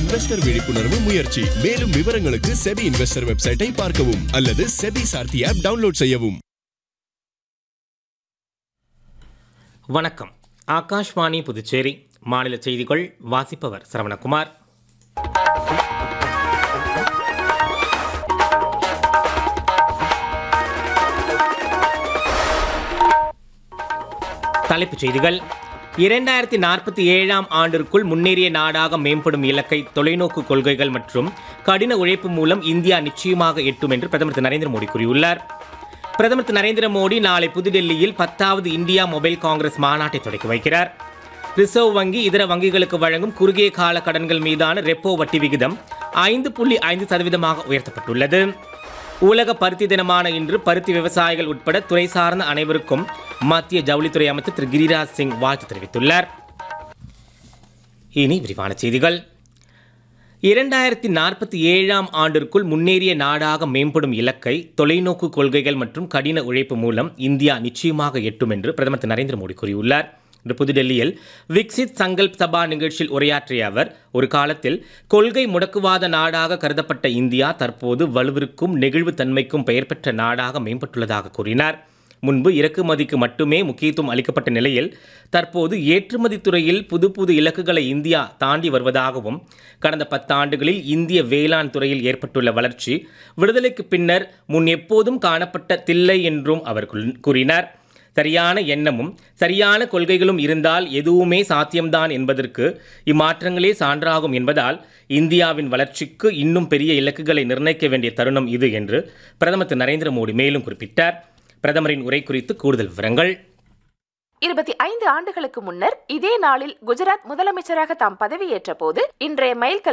investor விழிப்புணர்வு முயற்சி மேலும் விவரங்களுக்கு செபி இன்வெஸ்டர் வெப்சைட்டை பார்க்கவும் அல்லது செபி சார்த்தி ஆப் டவுன்லோட் செய்யவும் வணக்கம் ஆகாஷ்வாணி புதுச்சேரி மாநில செய்திகள் வாசிப்பவர் சரவணகுமார் தலைப்புச் செய்திகள் இரண்டாயிரத்தி நாற்பத்தி ஏழாம் ஆண்டிற்குள் முன்னேறிய நாடாக மேம்படும் இலக்கை தொலைநோக்கு கொள்கைகள் மற்றும் கடின உழைப்பு மூலம் இந்தியா நிச்சயமாக எட்டும் என்று பிரதமர் திரு நரேந்திர மோடி கூறியுள்ளார் பிரதமர் திரு நரேந்திர மோடி நாளை புதுடெல்லியில் பத்தாவது இந்தியா மொபைல் காங்கிரஸ் மாநாட்டை தொடக்கி வைக்கிறார் ரிசர்வ் வங்கி இதர வங்கிகளுக்கு வழங்கும் குறுகிய கால கடன்கள் மீதான ரெப்போ வட்டி விகிதம் ஐந்து புள்ளி ஐந்து சதவீதமாக உயர்த்தப்பட்டுள்ளது உலக பருத்தி தினமான இன்று பருத்தி விவசாயிகள் உட்பட துறை சார்ந்த அனைவருக்கும் மத்திய ஜவுளித்துறை அமைச்சர் திரு கிரிராஜ் சிங் வாழ்த்து தெரிவித்துள்ளார் இனி விரிவான செய்திகள் இரண்டாயிரத்தி நாற்பத்தி ஏழாம் ஆண்டிற்குள் முன்னேறிய நாடாக மேம்படும் இலக்கை தொலைநோக்கு கொள்கைகள் மற்றும் கடின உழைப்பு மூலம் இந்தியா நிச்சயமாக எட்டும் என்று பிரதமர் திரு நரேந்திர மோடி கூறியுள்ளார் இன்று புதுடெல்லியில் விக்சித் சங்கல்ப் சபா நிகழ்ச்சியில் உரையாற்றிய அவர் ஒரு காலத்தில் கொள்கை முடக்குவாத நாடாக கருதப்பட்ட இந்தியா தற்போது வலுவிற்கும் நெகிழ்வுத்தன்மைக்கும் பெயர் பெற்ற நாடாக மேம்பட்டுள்ளதாக கூறினார் முன்பு இறக்குமதிக்கு மட்டுமே முக்கியத்துவம் அளிக்கப்பட்ட நிலையில் தற்போது ஏற்றுமதி துறையில் புது புது இலக்குகளை இந்தியா தாண்டி வருவதாகவும் கடந்த பத்தாண்டுகளில் இந்திய வேளாண் துறையில் ஏற்பட்டுள்ள வளர்ச்சி விடுதலைக்கு பின்னர் முன் எப்போதும் காணப்பட்ட தில்லை என்றும் அவர் கூ- கூறினார் சரியான எண்ணமும் சரியான கொள்கைகளும் இருந்தால் எதுவுமே சாத்தியம்தான் என்பதற்கு இம்மாற்றங்களே சான்றாகும் என்பதால் இந்தியாவின் வளர்ச்சிக்கு இன்னும் பெரிய இலக்குகளை நிர்ணயிக்க வேண்டிய தருணம் இது என்று பிரதமர் திரு நரேந்திர மோடி மேலும் குறிப்பிட்டார் பிரதமரின் உரை குறித்து கூடுதல் விவரங்கள் இருபத்தி ஐந்து ஆண்டுகளுக்கு முன்னர் இதே நாளில் குஜராத் முதலமைச்சராக தாம் பதவியேற்ற போது இன்றைய மைல்கல்